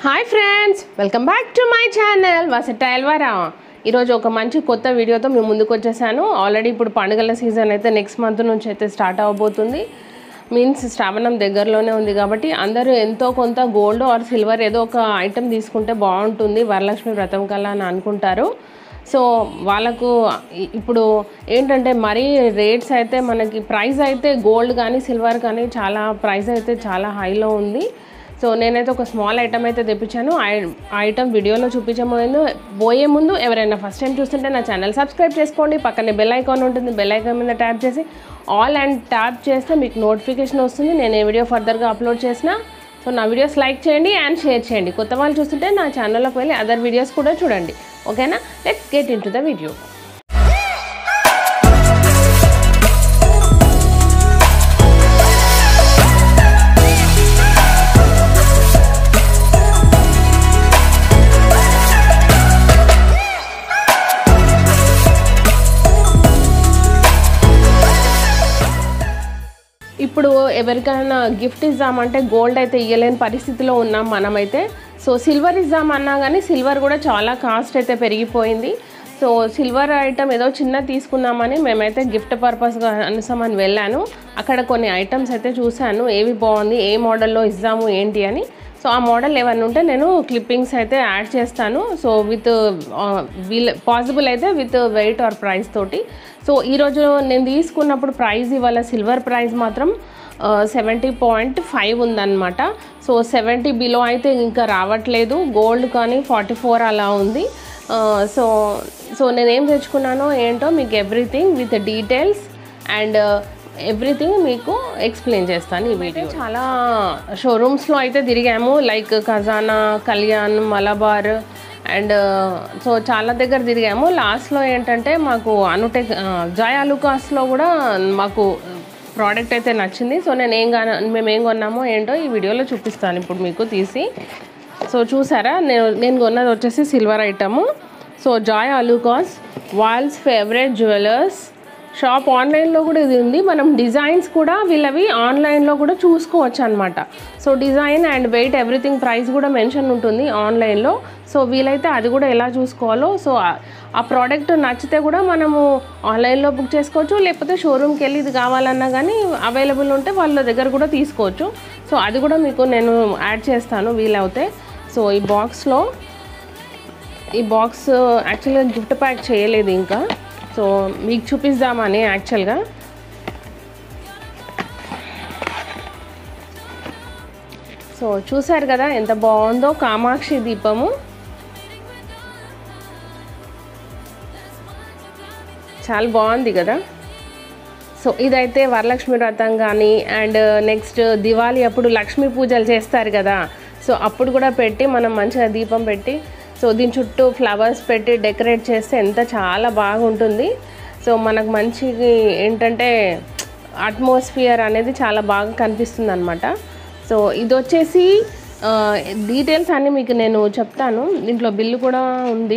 hi friends welcome back to my channel versatile వరా ఈరోజు ఒక మంచి కొత్త వీడియోతో మేము ముందుకు వచ్చేసాను ఆల్రెడీ ఇప్పుడు పండుగల సీజన్ అయితే నెక్స్ట్ మంత్ నుంచి అయితే స్టార్ట్ అవ్వబోతుంది మీన్స్ శ్రావణం దగ్గరలోనే ఉంది కాబట్టి అందరూ ఎంతో కొంత గోల్డ్ ఆర్ సిల్వర్ ఏదో ఒక ఐటెం తీసుకుంటే బాగుంటుంది వరలక్ష్మి వ్రతం కల్లా అని అనుకుంటారు సో వాళ్ళకు ఇ- ఇప్పుడు ఏంటంటే మరీ రేట్స్ అయితే మనకి ప్రైస్ అయితే గోల్డ్ కానీ సిల్వర్ కానీ చాలా ప్రైస్ అయితే చాలా హైలో ఉంది సో నేనైతే ఒక స్మాల్ ఐటమ్ అయితే తెప్పించాను ఐ- ఆ ఐటమ్ వీడియోలో చూపించే ముందు పోయే ముందు ఎవరైనా ఫస్ట్ టైం చూస్తుంటే నా ఛానల్ సబ్స్క్రైబ్ చేసుకోండి పక్కనే బెల్ ఐకాన్ ఉంటుంది బెల్ ఐకాన్ మీద ట్యాప్ చేసి ఆల్ అండ్ ట్యాప్ చేస్తే మీకు నోటిఫికేషన్ వస్తుంది నేను ఏ వీడియో ఫర్దర్గా అప్లోడ్ చేసినా సో నా వీడియోస్ లైక్ చేయండి అండ్ షేర్ చేయండి కొత్త వాళ్ళు చూస్తుంటే నా ఛానల్లోకి వెళ్ళి అదర్ వీడియోస్ కూడా చూడండి ఓకేనా let's get in to the video ఇప్పుడు ఎవరికైనా గిఫ్ట్ ఇద్దామంటే గోల్డ్ అయితే ఇవ్వలేని పరిస్థితిలో ఉన్నాం మనమైతే సో సిల్వర్ ఇద్దామన్నా కానీ సిల్వర్ కూడా చాలా కాస్ట్ అయితే పెరిగిపోయింది సో సిల్వర్ ఐటమ్ ఏదో చిన్న తీసుకుందామని మేమైతే గిఫ్ట్ పర్పస్గా అనుసమని వెళ్ళాను అక్కడ కొన్ని ఐటమ్స్ అయితే చూశాను ఏవి బాగుంది ఏ మోడల్లో ఇద్దాము ఏంటి అని సో ఆ మోడల్ ఏమైనా ఉంటే నేను క్లిప్పింగ్స్ అయితే యాడ్ చేస్తాను సో విత్ వీల్ పాసిబుల్ అయితే విత్ వెయిట్ ఆర్ ప్రైస్ తోటి సో ఈరోజు నేను తీసుకున్నప్పుడు ప్రైస్ ఇవాళ సిల్వర్ ప్రైస్ మాత్రం సెవెంటీ పాయింట్ ఫైవ్ ఉందన్నమాట సో సెవెంటీ బిలో అయితే ఇంకా రావట్లేదు గోల్డ్ కానీ ఫార్టీ ఫోర్ అలా ఉంది సో సో నేనేం తెచ్చుకున్నానో ఏంటో మీకు everything with details and everything మీకు ఎక్స్ప్లెయిన్ చేస్తాను ఈ వీడియో చాలా షోరూమ్స్లో అయితే తిరిగాము లైక్ ఖజానా కళ్యాణ్ మలబార్ అండ్ సో చాలా దగ్గర తిరిగాము లాస్ట్లో ఏంటంటే మాకు అనుటెక్ జాయ్ అలుకాస్లో కూడా మాకు ప్రోడక్ట్ అయితే నచ్చింది సో నేను ఏం గా మేము ఏం కొన్నామో ఏంటో ఈ వీడియోలో చూపిస్తాను ఇప్పుడు మీకు తీసి సో చూసారా నేను నేను కొన్నది వచ్చేసి silver item so Joy Alukkas వాల్స్ ఫేవరెట్ జ్యువెలర్స్ షాప్ ఆన్లైన్లో కూడా ఇది ఉంది మనం డిజైన్స్ కూడా వీళ్ళవి ఆన్లైన్లో కూడా చూసుకోవచ్చు అనమాట so design and weight everything price కూడా మెన్షన్ ఉంటుంది ఆన్లైన్లో సో వీలైతే అది కూడా ఎలా చూసుకోవాలో సో ఆ- ఆ ప్రోడక్ట్ నచ్చితే కూడా మనము ఆన్లైన్లో బుక్ చేసుకోవచ్చు లేకపోతే షోరూమ్కి వెళ్ళి ఇది కావాలన్నా కానీ అవైలబుల్ ఉంటే వాళ్ళ దగ్గర కూడా తీసుకోవచ్చు సో అది కూడా మీకు నేను యాడ్ చేస్తాను వీలవుతే సో ఈ బాక్స్లో ఈ బాక్స్ యాక్చువల్గా గిఫ్ట్ ప్యాక్ చేయలేదు ఇంకా సో మీకు చూపిద్దామని యాక్చువల్గా సో చూసారు కదా ఎంత బాగుందో కామాక్షి దీపము చాలా బాగుంది కదా సో ఇదైతే వరలక్ష్మి వ్రతం కానీ అండ్ నెక్స్ట్ దివాళీ అప్పుడు లక్ష్మీ పూజలు చేస్తారు కదా సో అప్పుడు కూడా పెట్టి మనం మంచిగా దీపం పెట్టి సో దీని చుట్టూ ఫ్లవర్స్ పెట్టి డెకరేట్ చేస్తే ఎంత చాలా బాగుంటుంది సో మనకు మంచి ఏంటంటే అట్మాస్ఫియర్ అనేది చాలా బాగా కనిపిస్తుంది అనమాట సో ఇది వచ్చేసి డీటెయిల్స్ అన్నీ మీకు నేను చెప్తాను దీంట్లో బిల్లు కూడా ఉంది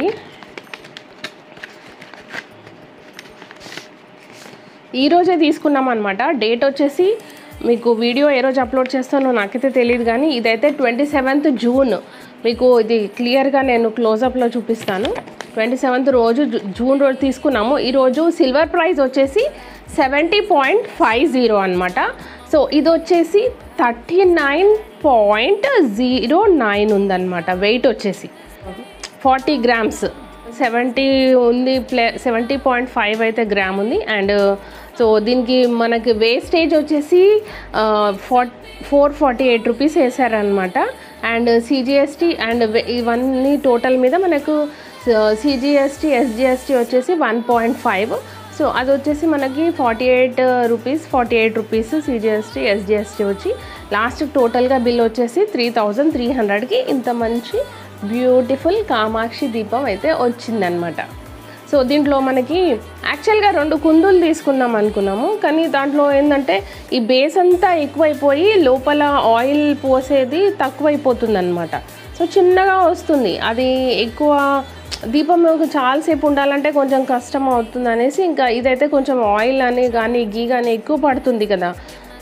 ఈ రోజే తీసుకున్నాం అనమాట డేట్ వచ్చేసి మీకు వీడియో ఏ రోజు అప్లోడ్ చేస్తానో నాకైతే తెలియదు కానీ ఇదైతే ట్వంటీ సెవెంత్ జూన్ మీకు ఇది క్లియర్గా నేను క్లోజప్లో చూపిస్తాను ట్వంటీ సెవెంత్ రోజు జూ- జూన్ రోజు తీసుకున్నాము ఈరోజు సిల్వర్ ప్రైస్ వచ్చేసి సెవెంటీ పాయింట్ ఫైవ్ జీరో అనమాట సో ఇది వచ్చేసి thirty nine point zero nine ఉందన్నమాట వెయిట్ వచ్చేసి ఫార్టీ గ్రామ్స్ సెవెంటీ ఉంది ప్లే సెవెంటీ పాయింట్ ఫైవ్ అయితే గ్రామ్ ఉంది అండ్ సో దీనికి మనకి వేస్టేజ్ వచ్చేసి ఫార్ ఫోర్ ఫార్టీ ఎయిట్ రూపీస్ వేసారనమాట అండ్ సిజిఎస్టీ అండ్ ఇవన్నీ టోటల్ మీద మనకు సిజిఎస్టీ ఎస్జిఎస్టీ వచ్చేసి వన్ పాయింట్ ఫైవ్ సో అది వచ్చేసి మనకి forty eight rupees forty eight rupees CGST SGST వచ్చి లాస్ట్ టోటల్గా బిల్ వచ్చేసి త్రీ థౌజండ్ త్రీ హండ్రెడ్కి ఇంత మంచి బ్యూటిఫుల్ కామాక్షి దీపం అయితే వచ్చిందనమాట సో దీంట్లో మనకి యాక్చువల్గా రెండు కుందులు తీసుకుందాం అనుకున్నాము కానీ దాంట్లో ఏంటంటే ఈ బేస్ అంతా ఎక్కువైపోయి లోపల ఆయిల్ పోసేది తక్కువైపోతుంది అనమాట సో చిన్నగా వస్తుంది అది ఎక్కువ దీపం చాలాసేపు ఉండాలంటే కొంచెం కష్టం అవుతుంది అనేసి ఇంకా ఇదైతే కొంచెం ఆయిల్ అని కానీ గీ కానీ ఎక్కువ పడుతుంది కదా సో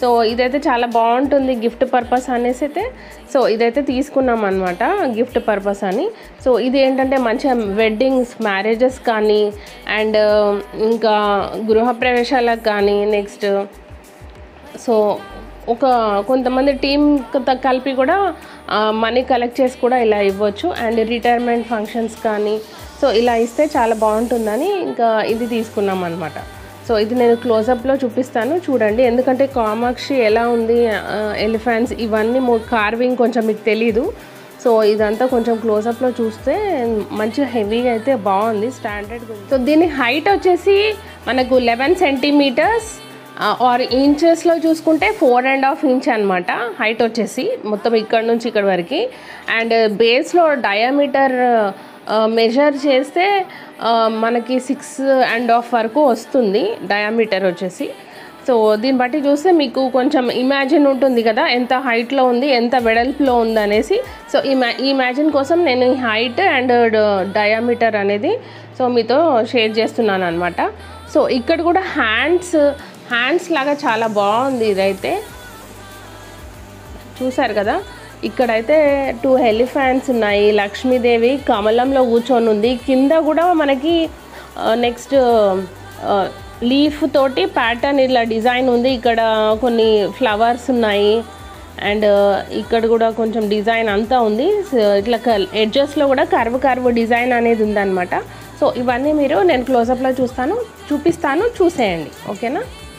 సో ఇదైతే చాలా బాగుంటుంది గిఫ్ట్ పర్పస్ అనేసి అయితే సో ఇదైతే తీసుకున్నాం అనమాట గిఫ్ట్ పర్పస్ అని సో ఇది ఏంటంటే మంచిగా వెడ్డింగ్స్ మ్యారేజెస్ కానీ అండ్ ఇంకా గృహప్రవేశాలకు కానీ నెక్స్ట్ సో ఒక కొంతమంది టీం కలిపి కూడా మనీ కలెక్ట్ చేసి కూడా ఇలా ఇవ్వచ్చు అండ్ రిటైర్మెంట్ ఫంక్షన్స్ కానీ సో ఇలా ఇస్తే చాలా బాగుంటుందని ఇంకా ఇది తీసుకున్నాం అనమాట సో ఇది నేను క్లోజప్లో చూపిస్తాను చూడండి ఎందుకంటే కామాక్షి ఎలా ఉంది ఎలిఫెంట్స్ ఇవన్నీ కార్వింగ్ కొంచెం మీకు తెలీదు సో ఇదంతా కొంచెం క్లోజప్లో చూస్తే మంచిగా హెవీగా అయితే బాగుంది స్టాండర్డ్ సో దీని హైట్ వచ్చేసి మనకు లెవెన్ సెంటీమీటర్స్ ఆర్ ఇంచెస్లో చూసుకుంటే ఫోర్ అండ్ హాఫ్ ఇంచ్ అనమాట హైట్ వచ్చేసి మొత్తం ఇక్కడ నుంచి ఇక్కడ వరకు అండ్ బేస్లో డయామీటర్ మెజర్ చేస్తే ఆ, మనకి సిక్స్ అండ్ హాఫ్ వరకు వస్తుంది డయామీటర్ వచ్చేసి సో దీన్ని బట్టి చూస్తే మీకు కొంచెం ఇమాజిన్ ఉంటుంది కదా ఎంత హైట్లో ఉంది ఎంత వెడల్పులో ఉంది అనేసి సో ఈ మ్యా ఈ ఇమాజిన్ కోసం నేను ఈ హైట్ అండ్ డయామీటర్ అనేది సో మీతో షేర్ చేస్తున్నాను అనమాట సో ఇక్కడ కూడా హ్యాండ్స్ హ్యాండ్స్ లాగా చాలా బాగుంది ఇదైతే చూసారు కదా ఇక్కడైతే టూ ఎలిఫెంట్స్ ఉన్నాయి లక్ష్మీదేవి కమలంలో కూర్చొని ఉంది కింద కూడా మనకి నెక్స్ట్ లీఫ్ తోటి ప్యాటర్న్ ఇట్లా డిజైన్ ఉంది ఇక్కడ కొన్ని ఫ్లవర్స్ ఉన్నాయి అండ్ ఇక్కడ కూడా కొంచెం డిజైన్ అంతా ఉంది సో ఇట్లా ఎడ్జెస్లో కూడా కర్వ్ కర్వ్ డిజైన్ అనేది ఉందన్నమాట సో ఇవన్నీ మీరు నేను క్లోజప్లో చూస్తాను చూపిస్తాను చూసేయండి ఓకేనా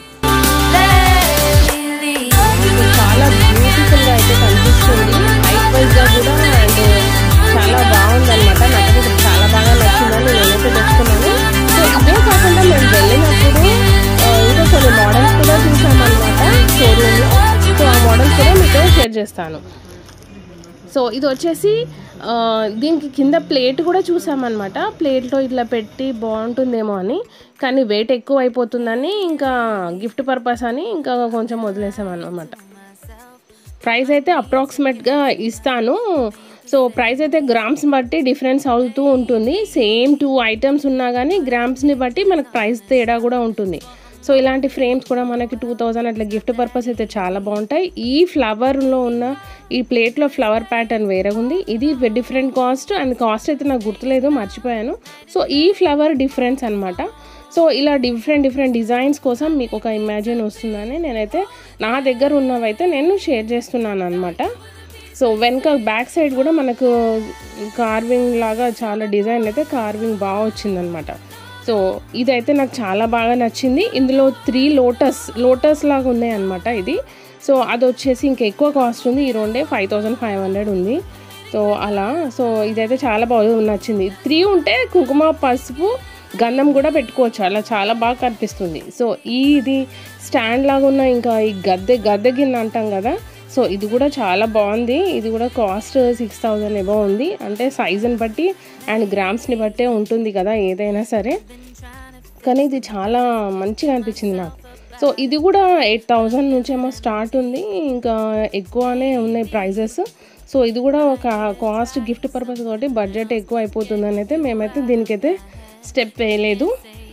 చాలా బ్యూటిఫుల్గా అయితే కనిపిస్తుంది హైట్ వైజ్గా కూడా అండ్ చాలా బాగుంది అనమాట నాకు ఇది చాలా బాగా నచ్చిందని నేనైతే తెచ్చుకున్నాను సో ఇదే కాకుండా మేము వెళ్ళినప్పుడు ఆ, ఇంకా కొన్ని మోడల్స్ కూడా చూసామన్నమాట షోరూంలో సో ఆ మోడల్స్ కూడా మీతో షేర్ చేస్తాను సో ఇది వచ్చేసి ఆ, దీనికి కింద ప్లేట్ కూడా చూసామన్నమాట ప్లేట్లో ఇట్లా పెట్టి బాగుంటుందేమో అని కానీ వెయిట్ ఎక్కువ అయిపోతుందని ఇంకా గిఫ్ట్ పర్పస్ అని ఇంకా కొంచెం వదిలేసామన్నమాట ప్రైస్ అయితే అప్రాక్సిమేట్గా ఇస్తాను సో ప్రైస్ అయితే గ్రామ్స్ బట్టి డిఫరెన్స్ అవుతూ ఉంటుంది సేమ్ టూ ఐటమ్స్ ఉన్నా కానీ గ్రామ్స్ని బట్టి మనకు ప్రైస్ తేడా కూడా ఉంటుంది సో ఇలాంటి ఫ్రేమ్స్ కూడా మనకి టూ థౌజండ్ అట్లా గిఫ్ట్ పర్పస్ అయితే చాలా బాగుంటాయి ఈ ఫ్లవర్లో ఉన్న ఈ ప్లేట్లో ఫ్లవర్ ప్యాటర్న్ వేరే ఉంది ఇది డిఫరెంట్ కాస్ట్ అండ్ కాస్ట్ అయితే నాకు గుర్తులేదు మర్చిపోయాను సో ఈ ఫ్లవర్ డిఫరెన్స్ అనమాట సో ఇలా డిఫరెంట్ డిఫరెంట్ డిజైన్స్ కోసం మీకు ఒక ఇమాజిన్ వస్తుందని నేనైతే నా దగ్గర ఉన్నవైతే నేను షేర్ చేస్తున్నాను అనమాట సో వెనక బ్యాక్ సైడ్ కూడా మనకు కార్వింగ్ లాగా చాలా డిజైన్ అయితే కార్వింగ్ బాగా వచ్చిందనమాట సో ఇదైతే నాకు చాలా బాగా నచ్చింది ఇందులో త్రీ లోటస్ లోటస్ లాగా ఉన్నాయి అనమాట ఇది సో అది వచ్చేసి ఇంకా ఎక్కువ కాస్ట్ ఉంది ఈ రెండే ఫైవ్ థౌజండ్ ఫైవ్ హండ్రెడ్ ఉంది సో అలా సో ఇదైతే చాలా బాగా నచ్చింది త్రీ ఉంటే కుంకుమ పసుపు గంధం కూడా పెట్టుకోవచ్చు అలా చాలా బాగా కనిపిస్తుంది సో ఈ ఇది స్టాండ్ లాగా ఉన్న ఇంకా ఈ గద్దె గద్దె గిన్నె అంటాం కదా సో ఇది కూడా చాలా బాగుంది ఇది కూడా కాస్ట్ సిక్స్ థౌజండ్ ఎబో ఉంది అంటే సైజుని బట్టి అండ్ గ్రామ్స్ని బట్టే ఉంటుంది కదా ఏదైనా సరే కానీ ఇది చాలా మంచిగా అనిపించింది నాకు సో ఇది కూడా ఎయిట్ థౌజండ్ నుంచి ఏమో స్టార్ట్ ఉంది ఇంకా ఎక్కువనే ఉన్నాయి ప్రైజెస్ సో ఇది కూడా ఒక కాస్ట్ గిఫ్ట్ పర్పస్ తోటి బడ్జెట్ ఎక్కువ అయిపోతుందని అయితే మేమైతే దీనికైతే స్టెప్ వేయలేదు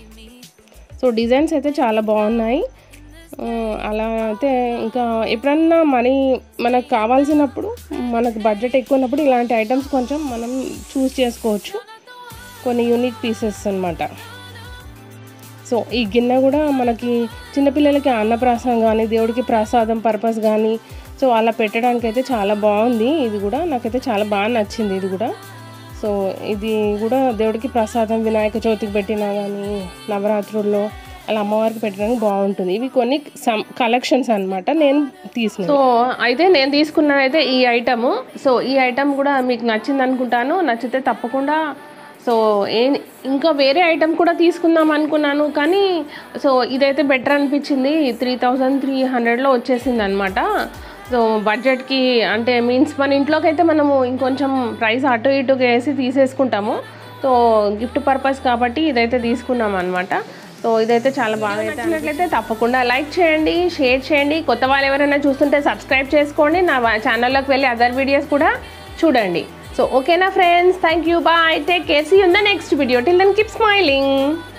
సో డిజైన్స్ అయితే చాలా బాగున్నాయి ఆ, అలా అయితే ఇంకా ఎప్పుడన్నా మనీ మనకు కావాల్సినప్పుడు మనకు బడ్జెట్ ఎక్కువ ఉన్నప్పుడు ఇలాంటి ఐటమ్స్ కొంచెం మనం చూస్ చేసుకోవచ్చు కొన్ని యూనిక్ పీసెస్ అన్నమాట సో ఈ గిన్నె కూడా మనకి చిన్నపిల్లలకి అన్నప్రాసం కానీ దేవుడికి ప్రసాదం పర్పస్ కానీ సో అలా పెట్టడానికి అయితే చాలా బాగుంది ఇది కూడా నాకైతే చాలా బాగా నచ్చింది ఇది కూడా సో ఇది కూడా దేవుడికి ప్రసాదం వినాయక చవితికి పెట్టినా కానీ నవరాత్రుల్లో అలా అమ్మవారికి పెట్టడానికి బాగుంటుంది ఇవి కొన్ని సమ్ కలెక్షన్స్ అన్నమాట నేను తీసుకున్నాను సో అయితే నేను తీసుకున్నది అయితే ఈ ఐటమ్ సో ఈ ఐటమ్ కూడా మీకు నచ్చింది అనుకుంటాను నచ్చితే తప్పకుండా సో ఏ ఇంకా వేరే ఐటమ్ కూడా తీసుకుందాం అనుకున్నాను కానీ సో ఇదైతే బెటర్ అనిపించింది త్రీ థౌజండ్ త్రీ హండ్రెడ్లో వచ్చేసింది అనమాట సో బడ్జెట్కి అంటే మీన్స్ మన ఇంట్లోకి అయితే మనము ఇంకొంచెం ప్రైస్ అటు ఇటు వేసి తీసేసుకుంటాము సో గిఫ్ట్ పర్పస్ కాబట్టి ఇదైతే తీసుకున్నాం అనమాట సో ఇదైతే చాలా బాగా నచ్చినట్లయితే తప్పకుండా లైక్ చేయండి షేర్ చేయండి కొత్త వాళ్ళు ఎవరైనా చూస్తుంటే సబ్స్క్రైబ్ చేసుకోండి నా ఛానల్లోకి వెళ్ళి అదర్ వీడియోస్ కూడా చూడండి సో ఓకేనా friends thank you bye take care see in the next video till then keep smiling